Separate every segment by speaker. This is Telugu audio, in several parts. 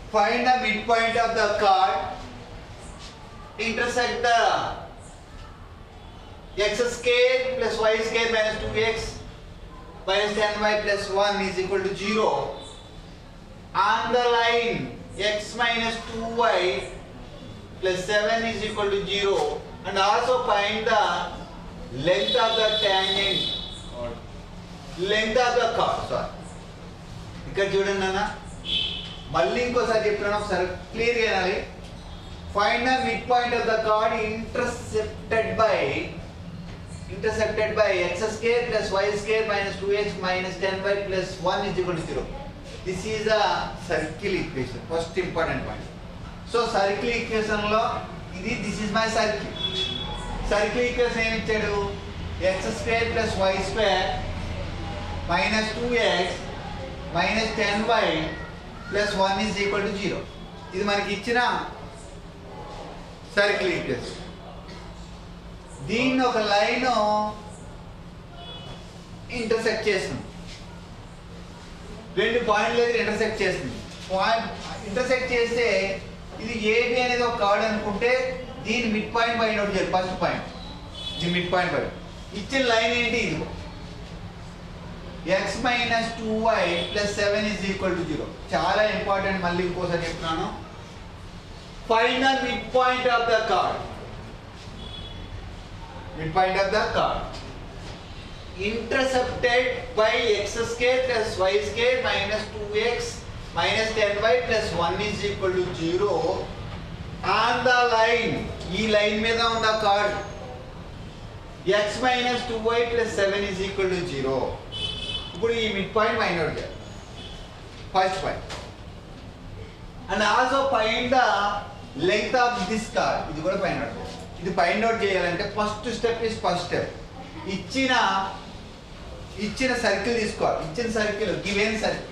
Speaker 1: find the midpoint of the chord intersect the x square plus y square minus 2x minus 10y plus 1 is equal to 0 on the line x minus 2y plus 7 is equal to 0 and also find the length of the tangent length of the chord sorry ఇక్కడ చూడండి అన్న మళ్ళీ ఇంకోసారి చెప్తున్నాను ఒకసారి క్లియర్గా వినాలి find the mid point of the chord intercepted by intercepted by x square plus y square minus two x minus ten y plus one is equal to zero this is a circle equation first important point so circle equation లో ఇది this is my circle circle equation ఏమి ఇచ్చాడు x square plus y square minus two x minus ten y plus one is equal to zero ఇది మనకి ఇచ్చిన సర్కిల్ ఈక్వేషన్ దీన్ని ఒక లైన్ ఇంటర్సెక్ట్ చేస్తుంది రెండు పాయింట్ల దగ్గర ఇంటర్సెక్ట్ చేస్తుంది పాయింట్ ఇంటర్సెక్ట్ చేస్తే ఇది ఏబి అనేది ఒక కార్డ్ అనుకుంటే దీని మిడ్ పాయింట్ ఫైండ్ అవుట్ చేయాలి ఫస్ట్ పాయింట్ ఇది మిడ్ పాయింట్ ఫైండ్ ఇచ్చిన లైన్ ఏంటి ఇది x minus two y plus seven is equal to zero చాలా ఇంపార్టెంట్ మళ్ళీ ఇంకోసారి చెప్తున్నాను find the mid point of the chord mid point of the chord intercepted by x square plus y square minus 2x minus 10y plus 1 is equal to 0 on the line ఈ లైన్ మీద ఉన్న chord x minus 2y plus 7 is equal to 0 ఇప్పుడు ఈ మిడ్ పాయింట్ ఫైండ్ అవుట్ చేయాలి first point and also find the length of this chord ఇది కూడా ఫైండ్ అవుట్ చేయాలి ఇది ఫైండ్ అవుట్ చేయాలంటే first step is first step ఇచ్చిన ఇచ్చిన సర్కిల్ తీసుకోవాలి ఇచ్చిన సర్కిల్ గివెన్ సర్కిల్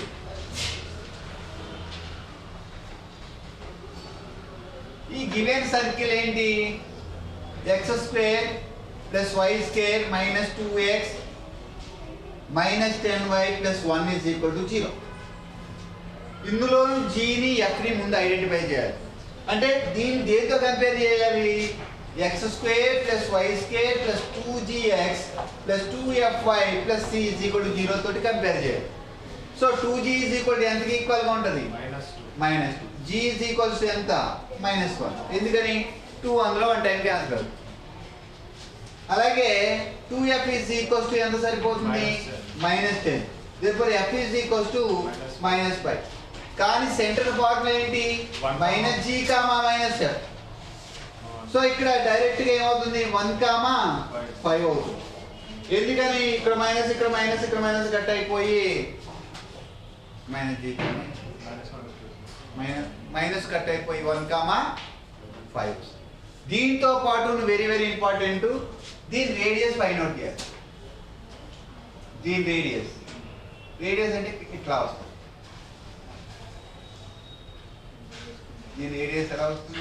Speaker 1: ఈ గివెన్ సర్కిల్ ఏంటి x square plus y square minus two x minus ten y plus one is equal to zero ఇందులో జీని ఎఫ్ని ముందు ఐడెంటిఫై చేయాలి అంటే దీన్ని దేంతో కంపేర్ చేయాలి x square plus y square plus two g x plus two f y plus c is equal to zero తోటి కంపేర్ చేయాలి so two g is equal to ఎంతకి ఈక్వల్గా ఉంటుంది
Speaker 2: minus two
Speaker 1: minus two g is equals to ఎంత మైనస్ వన్ ఎందుకని టూ అందులో వన్ టైం క్యాన్సల్ అలాగే two f is equals to ఎంత సరిపోతుంది
Speaker 2: Minus ten.
Speaker 1: మైనస్ టెన్ దీనిపై f is equals to
Speaker 2: Minus
Speaker 1: minus five కానీ సెంటర్ ఫార్ములా ఏంటి
Speaker 2: One
Speaker 1: minus g comma minus f so ఇక్కడ డైరెక్ట్ గా ఏమవుతుంది వన్ కామా
Speaker 2: Five.
Speaker 1: ఫైవ్ అవుతుంది ఎందుకని ఇక్కడ మైనస్ ఇక్కడ మైనస్ ఇక్కడ మైనస్ కట్ అయిపోయి minus g
Speaker 2: minus one
Speaker 1: minus minus cut అయిపోయి వన్ కామా ఫైవ్ దీంతో పాటు వెరీ వెరీ ఇంపార్టెంట్ దీని రేడియస్ ఫైండ్ అవుట్ చేయాలి దీని రేడియస్ రేడియస్ అంటే ఇట్లా వస్తుంది దీని రేడియస్ ఎలా వస్తుంది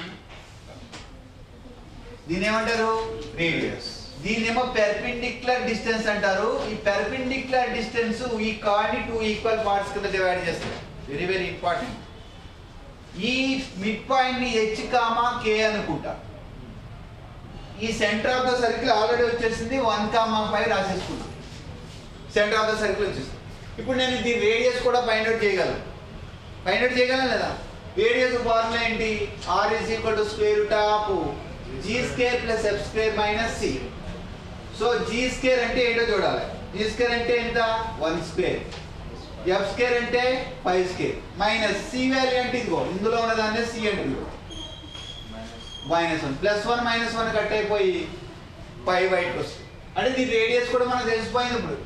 Speaker 1: దీని ఏమంటారు రేడియస్ దీన్నేమో పెర్పెండిక్యులర్ డిస్టెన్స్ అంటారు ఈ పెర్పెండిక్యులర్ డిస్టెన్స్ ఈ కార్డ్ని టూ ఈక్వల్ పార్ట్స్ కింద డివైడ్ చేస్తారు వెరీ వెరీ ఇంపార్టెంట్ ఈ మిడ్ పాయింట్ ని హెచ్ కామా కే అనుకుంటా ఈ centre of the circle already వచ్చేసింది వన్ కామా ఫైవ్ రాసేసుకున్నాం సెంటర్ ఆఫ్ ద సర్కిల్ వచ్చేసింది ఇప్పుడు నేను దీని రేడియస్ కూడా ఫైండ్ అవుట్ చేయగలను ఫైండ్ అవుట్ చేయగలను లేదా రేడియస్ ఫార్ములా ఏంటి r is equal to square root of g square plus f square minus c so g square అంటే ఏంటో చూడాలి జీ స్క్వేర్ అంటే ఎంత వన్ స్క్వేర్ ఎఫ్ స్కేర్ అంటే five square minus c value అంటే ఇదిగో ఇందులో ఉన్నదాన్ని సి అంటే minus one plus one minus one cut అయిపోయి ఫైవ్ బయటకు వస్తుంది అంటే దీని రేడియస్ కూడా మనకు తెలిసిపోయింది ఇప్పుడు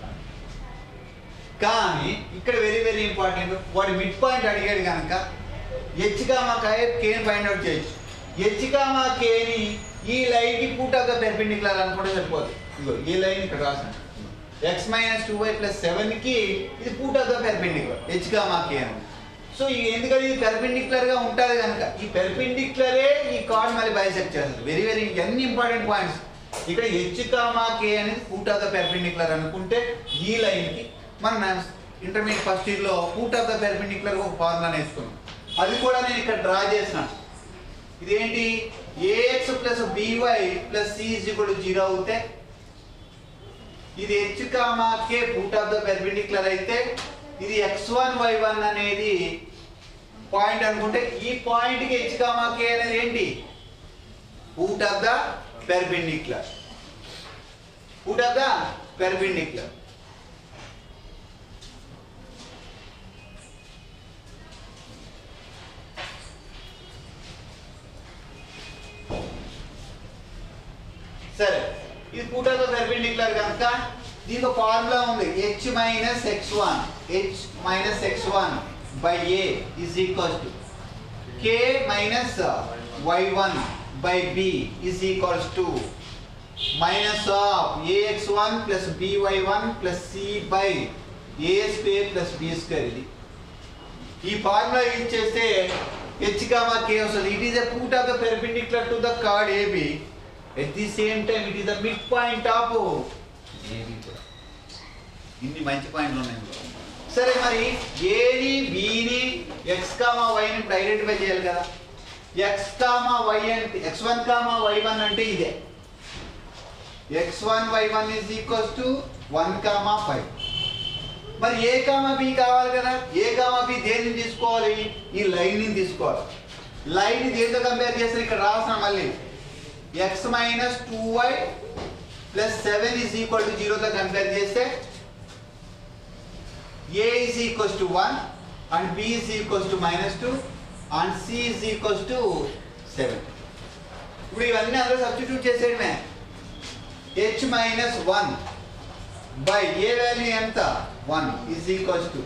Speaker 1: కానీ ఇక్కడ వెరీ వెరీ ఇంపార్టెంట్ వాడు మిడ్ పాయింట్ అడిగాడు కనుక హెచ్ కామా కేని ఫైండ్ అవుట్ చేయొచ్చు హెచ్ కామా కేని ఈ లైన్కి పూటగా పెర్పెండిక్యులర్ అనుకుంటే సరిపోతుంది ఇదిగో ఈ లైన్ ఇక్కడ రాసాను x minus two y plus సెవెన్కి ఇది పూటగా పెర్పెండిక్యులర్ హెచ్ కామా కే అని సో ఈ ఎందుకంటే ఇది పెర్పెండిక్యులర్ గా ఉంటుంది కనుక ఈ పెర్పెండిక్యులరే ఈ కార్డ్ మళ్ళీ బైసెక్ట్ చేస్తుంది వెరీ వెరీ ఎన్ని ఇంపార్టెంట్ పాయింట్స్ ఇక్కడ హెచ్ కామా కే అనేది పూట్ ఆఫ్ ద పెర్పెండిక్యులర్ అనుకుంటే ఈ లైన్ కి మనం ఇంటర్మీడియట్ ఫస్ట్ ఇయర్ లో పూట్ ఆఫ్ ద పెర్పెండిక్యులర్ ఒక ఫార్ములా నేర్చుకున్నాం అది కూడా నేను ఇక్కడ డ్రా చేసిన ఇదేంటి a x plus b y plus c is equal zero అవుతే ఇది h comma k root of the perpendicular అయితే ఇది ఎక్స్ వన్ వై వన్ అనేది పాయింట్ అనుకుంటే ఈ పాయింట్ కి హెచ్ కామా కే అనేది ఏంటి root of the perpendicular root of the perpendicular సరే ఇది కూటతో పెర్పెండిక్యులర్ కనుక దీనికి ఫార్ములా ఉంది h minus x one h minus x one by a is equals to k minus y one by b is equals to minus of a x one plus b y one plus c by a square plus b square ఇది ఈ ఫార్ములా యూజ్ చేస్తే హెచ్ కామా కే వస్తుంది it is a foot of the perpendicular to the chord AB at the same time it is the mid point of AB కూడా ఇన్ని మంచి పాయింట్లు ఉన్నాయి ఇందులో. సరే మరి ఏని బిని ఎక్స్ కామా వైని ఇప్పుడు ఐడెంటిఫై చేయాలి కదా ఎక్స్ కామా వై అంటే x one comma y one అంటే ఇదే x one y one is equals to one comma five మరి ఏ కామా బి కావాలి కదా ఏ కామా బి దేన్ని తీసుకోవాలి ఈ లైన్ ని తీసుకోవాలి లైన్ దేంతో కంపేర్ చేస్తే ఇక్కడ రాసిన మళ్ళీ x minus two y plus seven is equal to జీరోతో కంపేర్ చేస్తే a is equals to one and b is equals to minus two and c is equals to seven ఇప్పుడు ఇవన్నీ అందులో సబ్స్టిట్యూట్ చేసేయడమే h minus one by a value ఎంత one is equals to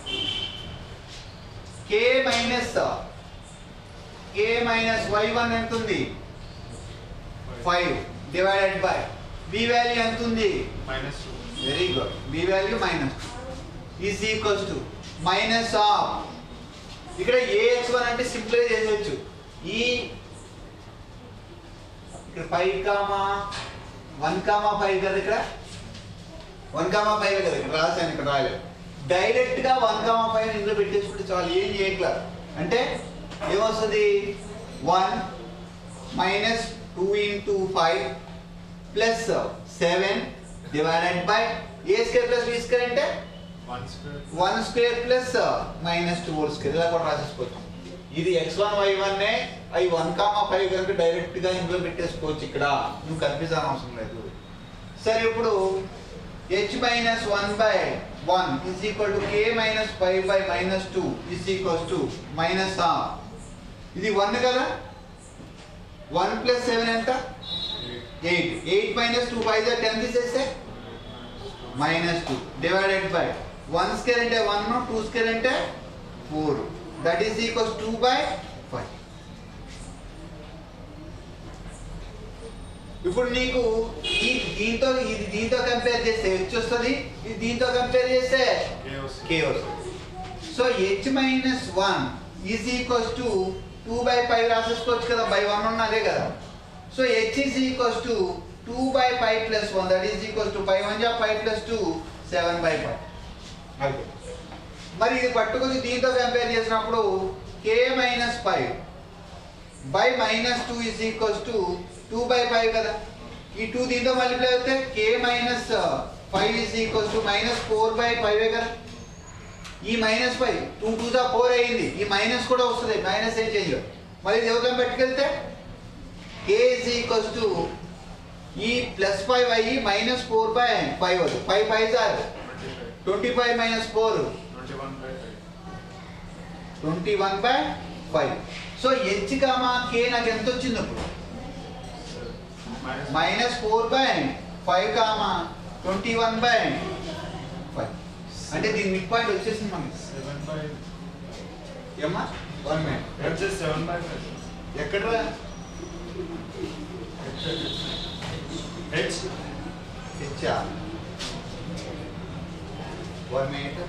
Speaker 1: k minus k minus y one ఎంత ఉంది five divided by b value ఎంత ఉంది
Speaker 2: minus two
Speaker 1: very good B value minus is equals to minus of ఇక్కడ ఏఎక్స్ వన్ అంటే సింపుల్గా చేసేయచ్చు ఈ ఇక్కడ five comma one comma five కదా ఇక్కడ వన్ కామా ఫైవ్ కదా ఇక్కడ రాశాను ఇక్కడ రాయలేదు డైరెక్ట్ గా వన్ కామా ఫైవ్ ఇందులో పెట్టేసుకుంటే చాలు ఏం చేయట్లా అంటే ఏమొస్తుంది one minus two into five plus seven divided by a square plus b square అంటే
Speaker 2: one square
Speaker 1: one square plus minus two whole square ఇలా కూడా రాసేసుకోవచ్చు ఇది ఎక్స్ వన్ వై వన్ అవి వన్ కామా ఫైవ్ కనుక డైరెక్ట్ గా ఇందులో పెట్టేసుకోవచ్చు ఇక్కడ నువ్వు కనిపించాల్సిన అవసరం లేదు సరే ఇప్పుడు h minus one by one is equal to k minus five by minus two is equals to minus ఇది వన్ కదా వన్ ప్లస్ సెవెన్ ఎంత eight eight minus two five ten తీసేస్తే minus two divided by one square అంటే వన్ టూ స్కేర్ అంటే four that is equals two by five ఇప్పుడు నీకు ఈ దీంతో ఇది దీంతో కంపేర్ చేస్తే హెచ్ వస్తుంది ఇది దీంతో కంపేర్ చేస్తే
Speaker 2: కే వస్తుంది
Speaker 1: కే వస్తుంది so h minus one is equals to two by five రాసేసుకోవచ్చు కదా బై వన్ ఉన్న అదే కదా so h is equals to two by five plus one that is equals to five one జా five plus two seven by five okay మరి ఇది పట్టుకొని దీంతో కంపేర్ చేసినప్పుడు k minus five by minus two is equals to two by five కదా ఈ టూ దీంతో మల్టిప్లై అవుతే కే minus five is equals to minus four by five కదా ఈ మైనస్ ఫైవ్ టూ టూ దా ఫోర్ అయింది ఈ మైనస్ కూడా వస్తుంది మైనస్ ఏం చేంజ్ మరి ఇది ఎవరికైనా పట్టుకెళ్తే కే ఇస్ ఈక్వల్స్ టు ఈ ప్లస్ ఫైవ్ అయ్యి మైనస్ ఫోర్ బై ఫైవ్ అవుతుంది ఫైవ్ ఫైవ్ సార్
Speaker 2: twenty five
Speaker 1: twenty five minus four
Speaker 2: twenty one by five
Speaker 1: twenty one by five so h comma k నాకు ఎంత వచ్చింది ఇప్పుడు
Speaker 2: minus
Speaker 1: minus four by five comma twenty one by five అంటే దీని మిడ్ పాయింట్ వచ్చేసింది మనకి
Speaker 2: సెవెన్ బై
Speaker 1: ఏమ్మా వన్ మినిట్
Speaker 2: వచ్చేసి సెవెన్ బై ఫైవ్
Speaker 1: ఎక్కడ
Speaker 2: H
Speaker 1: హెచ్చా one minute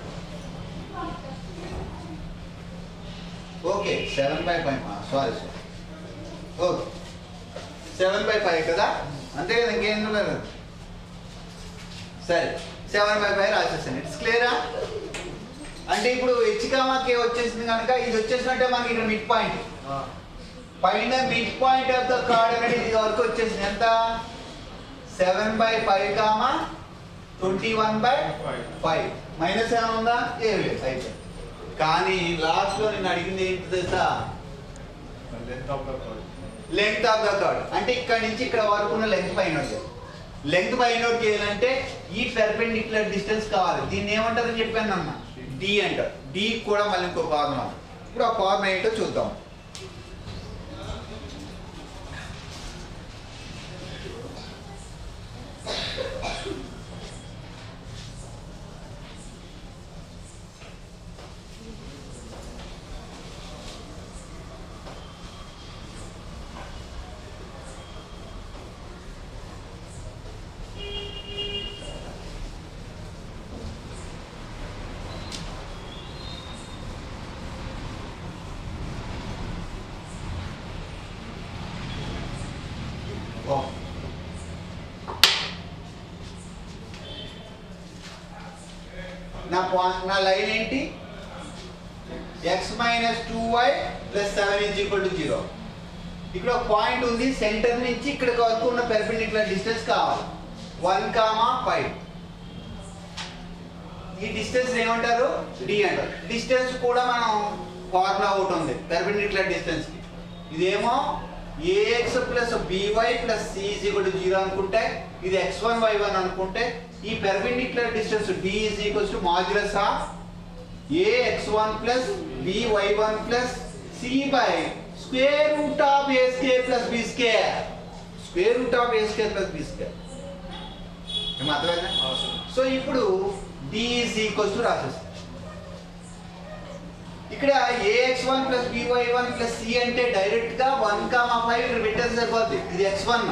Speaker 1: okay seven by five sorry sorry okay seven by five కదా అంతే కదా ఇంకేం లేదు సరే సెవెన్ బై ఫైవ్ రాసేసాను ఇట్స్ క్లియరా అంటే ఇప్పుడు హెచ్ కామా కే వచ్చేసింది కనుక ఇది వచ్చేసినట్టే మనకి ఇక్కడ మిడ్ పాయింట్ పైన mid point of the chord అనేది ఇది వరకు వచ్చేసింది ఎంత seven by five comma twenty one by
Speaker 2: Five.
Speaker 1: Five minus ఏమైనా ఉందా ఏమి లేదు అయిపోయింది కానీ లాస్ట్ లో నేను అడిగింది ఏంటి తెలుసా
Speaker 2: The length of the chord.
Speaker 1: Length of the chord అంటే ఇక్కడ నుంచి ఇక్కడ వరకు ఉన్న లెంగ్త్ పైన లెంగ్త్ పైన చేయాలంటే ఈ పెర్పెండిక్యులర్ డిస్టెన్స్ కావాలి దీన్ని ఏమంటారని చెప్పాను అన్న డి అంటారు డి కూడా మళ్ళీ ఇంకో ఫార్ములా ఉంది. ఇప్పుడు ఆ ఫార్ములా ఏంటో చూద్దాం ఓ. నా పాయింట్ నా లైన్ ఏంటి x minus two y plus seven is equal to zero ఇక్కడ ఒక పాయింట్ ఉంది సెంటర్ నుంచి ఇక్కడికి వరకు ఉన్న పెర్పెండిక్యులర్ డిస్టెన్స్ కావాలి వన్ కామా ఫైవ్ ఈ డిస్టెన్స్ ఏమంటారు డి అంటారు డిస్టెన్స్ కూడా మనం ఫార్ములా ఒకటి ఉంది పెర్పెండిక్యులర్ డిస్టెన్స్ కి ఇదేమో a x plus b y plus c is equal to zero అనుకుంటే ఇది ఎక్స్ వన్ వై వన్ అనుకుంటే ఈ perpendicular distance d is equals to modulus of A X one plus b y one plus c by square root of a square plus b square square root of a square plus b square అర్థమైందా
Speaker 2: Awesome.
Speaker 1: సో ఇప్పుడు డి ఈజ్ ఈక్వల్స్ టు రాసేస్తాం ఇక్కడ a x one plus b y one plus c అంటే డైరెక్ట్ గా వన్ కామా ఫైవ్ ఇక్కడ పెట్టేది సరిపోద్ది ఇది ఎక్స్ వన్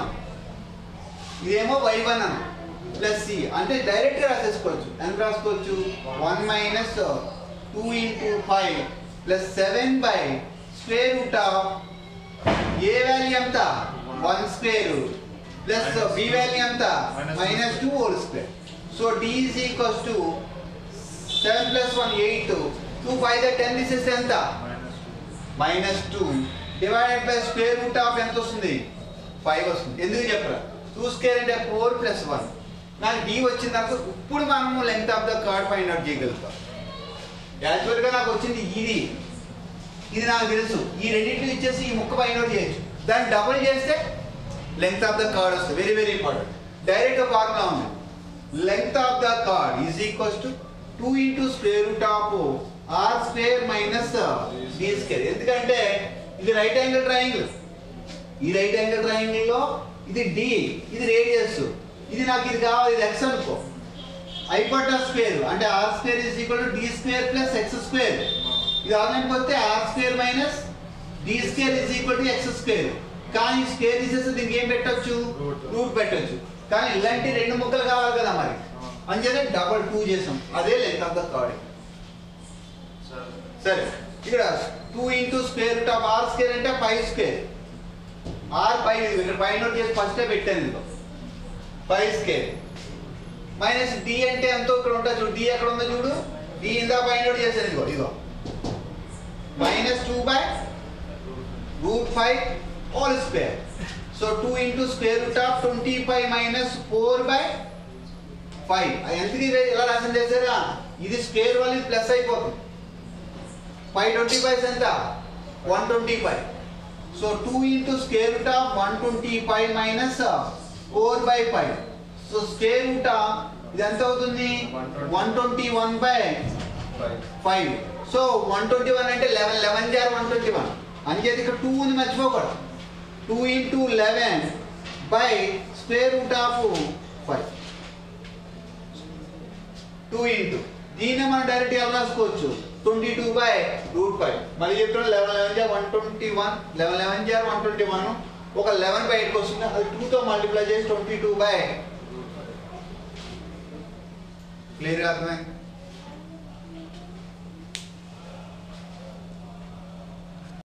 Speaker 1: ఇదేమో వై వన్ అన్న ప్లస్ సి అంటే డైరెక్ట్ రాసేసుకోవచ్చు ఎంత రాసుకోవచ్చు one minus two into five plus seven by square root of a value ఎంత one square plus
Speaker 2: Minus
Speaker 1: b value ఎంత
Speaker 2: Minus
Speaker 1: minus two whole square so d is equals to seven plus one eight two five the ten this is ఎంత
Speaker 2: Minus two.
Speaker 1: Minus two divided by square root of ఎంత వస్తుంది ఫైవ్ వస్తుంది ఎందుకు చెప్పరా టూ స్క్వేర్ అంటే ఫోర్ ప్లస్ వన్ నాకు డి వచ్చిన తర్వాత ఇప్పుడు మనము length of the chord find out చేయగలుగుతాం యాక్చువల్గా నాకు వచ్చింది ఇది ఇది నాకు తెలుసు ఈ రెండింటిని ఇచ్చేసి ఈ ముక్క ఫైండ్ అవుట్ చేయొచ్చు దాన్ని డబుల్ చేస్తే లెంగ్త్ ఆఫ్ ద కార్డ్ వస్తుంది very very important direct formula ఉంది length of the chord is equals to two into square root of r square minus d square ఎందుకంటే ఇది రైట్ యాంగిల్ ట్రయాంగిల్ ఈ రైట్ యాంగిల్ ట్రయాంగిల్ లో ఇది డి ఇది రేడియస్ ఇది నాకు ఇది కావాలి ఇది ఎక్స్ అనుకో హైపోటస్ స్క్వేర్ అంటే r square is equal to d square plus x square ఇది ఆన్లైన్ పోతే r square minus d square is equal to x square కానీ స్క్వేర్ తీసేస్తే దీనికి ఏం పెట్టొచ్చు
Speaker 2: Root.
Speaker 1: రూట్ పెట్టొచ్చు కానీ ఇలాంటి రెండు ముక్కలు కావాలి కదా మరి అంచేతే డబల్ టూ చేసాం అదే length of the chord
Speaker 2: Sir.
Speaker 1: సరే ఇక్కడ two into square root of r square అంటే ఫైవ్ స్క్వేర్ ఆర్ ఫైవ్ ఇక్కడ ఫైవ్ నోట్ చేసి ఫస్టే పెట్టాను ఇదిగో ఫైవ్ స్క్వేర్ మైనస్ డి అంటే ఎంతో ఇక్కడ ఉంటుంది చూడు డి ఎక్కడ ఉందో చూడు డి ఇందా ఫైవ్ నోట్ చేశాను ఇదిగో ఇదిగో minus two by root five whole square so two into square root of twenty five minus four by five ఎందుకు ఇది ఇలా రాసిన చేశారా ఇది స్క్వేర్ వల్ల ఇది ప్లస్ అయిపోతుంది ఫైవ్ ట్వంటీ ఫైవ్ ఎంత one twenty five so two into square root of one twenty five minus four by five so square root of ఇది ఎంత అవుతుంది one twenty one by
Speaker 2: Five.
Speaker 1: Five so one twenty one అంటే లెవెన్ లెవెన్ జార్ వన్ ట్వంటీ వన్ అంచేది ఇక్కడ టూ ఉంది మర్చిపోకూడదు two into eleven by square root of five two into దీన్ని మనం డైరెక్ట్ ఎలా రాసుకోవచ్చు twenty two by root five మళ్ళీ చెప్తున్నాం లెవెన్ లెవెన్ జార్ one twenty one eleven eleven జార్ వన్ ట్వంటీ వన్ ఒక లెవెన్ బయటకు వస్తుంది అది టూతో మల్టిప్లై చేసి ట్వంటీ టూ బై క్లియర్గా అర్థమైంది